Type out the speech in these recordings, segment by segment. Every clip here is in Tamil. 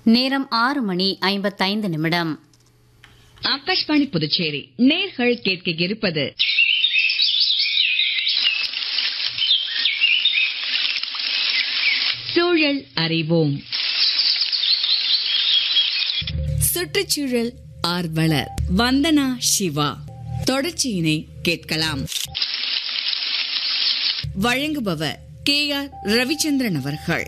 நேரம் ஆறு மணி ஐம்பத்தைந்து நிமிடம் ஆகாஷ்வாணி புதுச்சேரி நேர்கள் கேட்க இருப்பது சூழல் அறிவோம் சுற்றுச்சூழல் ஆர்வலர் வந்தனா சிவா தொடர்ச்சியினை கேட்கலாம் வழங்குபவர் கே ஆர் ரவிச்சந்திரன் அவர்கள்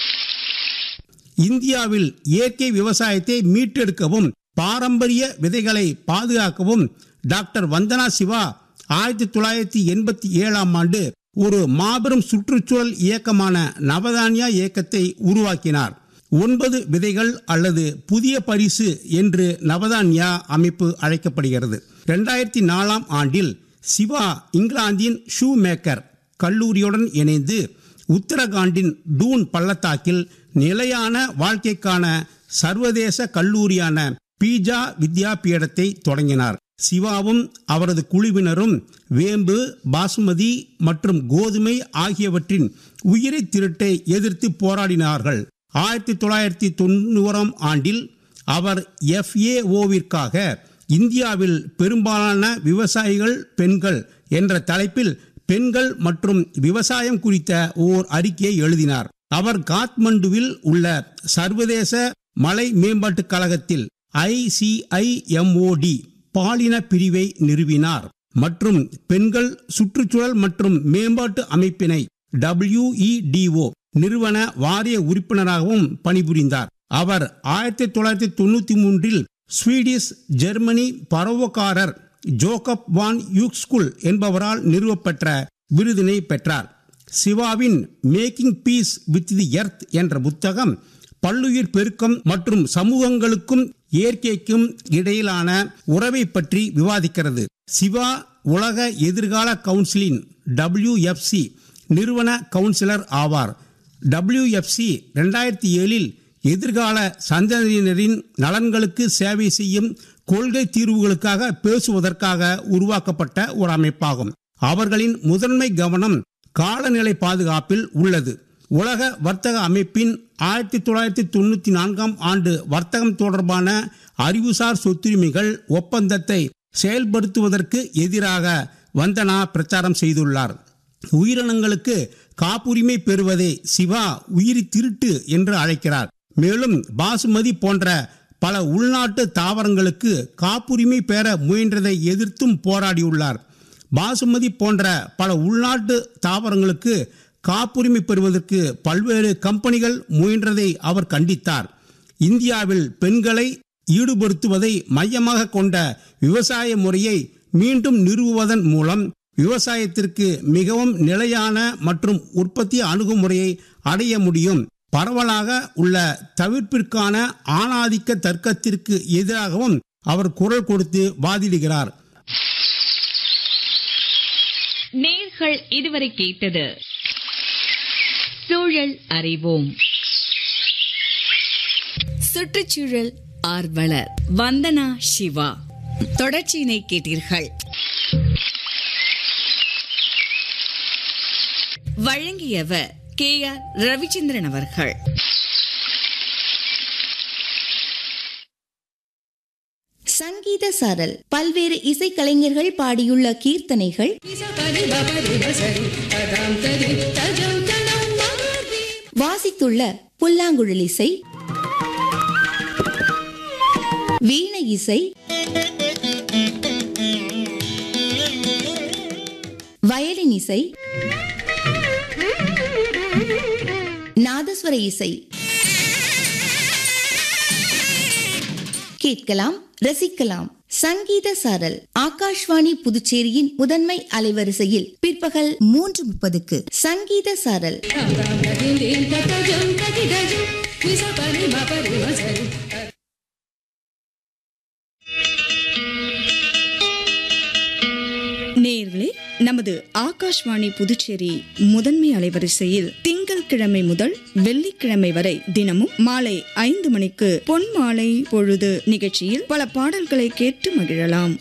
இந்தியாவில் இயற்கை விவசாயத்தை மீட்டெடுக்கவும் பாரம்பரிய விதைகளை பாதுகாக்கவும் டாக்டர் வந்தனா சிவா ஆயிரத்தி தொள்ளாயிரத்தி எண்பத்தி ஏழாம் ஆண்டு ஒரு மாபெரும் சுற்றுச்சூழல் இயக்கமான நவதானியா இயக்கத்தை உருவாக்கினார் ஒன்பது விதைகள் அல்லது புதிய பரிசு என்று நவதானியா அமைப்பு அழைக்கப்படுகிறது இரண்டாயிரத்தி நாலாம் ஆண்டில் சிவா இங்கிலாந்தின் ஷூ மேக்கர் கல்லூரியுடன் இணைந்து உத்தரகாண்டின் டூன் பள்ளத்தாக்கில் நிலையான வாழ்க்கைக்கான சர்வதேச கல்லூரியான பீஜா வித்யாபீடத்தை தொடங்கினார் சிவாவும் அவரது குழுவினரும் வேம்பு பாசுமதி மற்றும் கோதுமை ஆகியவற்றின் உயிரை திருட்டை எதிர்த்து போராடினார்கள் ஆயிரத்தி தொள்ளாயிரத்தி தொண்ணூறாம் ஆண்டில் அவர் எஃப்ஏஓவிற்காக இந்தியாவில் பெரும்பாலான விவசாயிகள் பெண்கள் என்ற தலைப்பில் பெண்கள் மற்றும் விவசாயம் குறித்த ஓர் அறிக்கையை எழுதினார் அவர் காத்மண்டுவில் உள்ள சர்வதேச மலை மேம்பாட்டுக் கழகத்தில் ஐசிஐஎம்ஓடி பாலின பிரிவை நிறுவினார் மற்றும் பெண்கள் சுற்றுச்சூழல் மற்றும் மேம்பாட்டு அமைப்பினை டபிள்யூஇடிஓ நிறுவன வாரிய உறுப்பினராகவும் பணிபுரிந்தார் அவர் ஆயிரத்தி தொள்ளாயிரத்தி தொண்ணூத்தி மூன்றில் ஸ்வீடிஷ் ஜெர்மனி பரோவக்காரர் ஜோகப் வான் யூக்ஸ்குல் என்பவரால் நிறுவப்பெற்ற விருதினை பெற்றார் சிவாவின் making peace with the earth என்ற புத்தகம் பல்லுயிர் பெருக்கம் மற்றும் சமூகங்களுக்கும் இயற்கைக்கும் இடையிலான உறவை பற்றி விவாதிக்கிறது சிவா உலக எதிர்கால கவுன்சிலின் டபிள்யூஎஃப்சி நிறுவன கவுன்சிலர் ஆவார் டபிள்யூஎஃப்சி ரெண்டாயிரத்தி ஏழில் எதிர்கால சந்ததியினரின் நலன்களுக்கு சேவை செய்யும் கொள்கை தீர்வுகளுக்காக பேசுவதற்காக உருவாக்கப்பட்ட ஒரு அமைப்பாகும் அவர்களின் முதன்மை கவனம் காலநிலை பாதுகாப்பில் உள்ளது உலக வர்த்தக அமைப்பின் ஆயிரத்தி தொள்ளாயிரத்தி தொண்ணூத்தி நான்காம் ஆண்டு வர்த்தகம் தொடர்பான அறிவுசார் சொத்துரிமைகள் ஒப்பந்தத்தை செயல்படுத்துவதற்கு எதிராக வந்தனா பிரச்சாரம் செய்துள்ளார் உயிரினங்களுக்கு காப்புரிமை பெறுவதை சிவா உயிரி திருட்டு என்று அழைக்கிறார் மேலும் பாசுமதி போன்ற பல உள்நாட்டு தாவரங்களுக்கு காப்புரிமை பெற முயன்றதை எதிர்த்தும் போராடியுள்ளார் பாசுமதி போன்ற பல உள்நாட்டு தாவரங்களுக்கு காப்புரிமை பெறுவதற்கு பல்வேறு கம்பெனிகள் முயன்றதை அவர் கண்டித்தார் இந்தியாவில் பெண்களை ஈடுபடுத்துவதை மையமாக கொண்ட விவசாய முறையை மீண்டும் நிறுவுவதன் மூலம் விவசாயத்திற்கு மிகவும் நிலையான மற்றும் உற்பத்தி அணுகுமுறையை அடைய முடியும் பரவலாக உள்ள தவிர்ப்பிற்கான ஆணாதிக்க தர்க்கத்திற்கு எதிராகவும் அவர் குரல் கொடுத்து வாதிடுகிறார் நேர்கள் இதுவரை கேட்டது சூழல் அறிவோம் சுற்றுச்சூழல் ஆர்வலர் வந்தனா சிவா தொடர்ச்சியினை கேட்டீர்கள் வழங்கியவர் கே ஆர் ரவிச்சந்திரன் அவர்கள் சங்கீத சாரல் பல்வேறு இசைக்கலைஞர்கள் பாடியுள்ள கீர்த்தனைகள் வாசித்துள்ள புல்லாங்குழல் இசை வீணை இசை வயலின் இசை நாதஸ்வர இசை கேட்கலாம் ரசிக்கலாம் சங்கீத சாரல் ஆகாஷ்வாணி புதுச்சேரியின் முதன்மை அலைவரிசையில் பிற்பகல் மூன்று முப்பதுக்கு சங்கீத சாரல் நேர்களே நமது ஆகாஷ்வாணி புதுச்சேரி முதன்மை அலைவரிசையில் திங்கட்கிழமை முதல் வெள்ளிக்கிழமை வரை தினமும் மாலை ஐந்து மணிக்கு பொன் மாலை பொழுது நிகழ்ச்சியில் பல பாடல்களை கேட்டு மகிழலாம்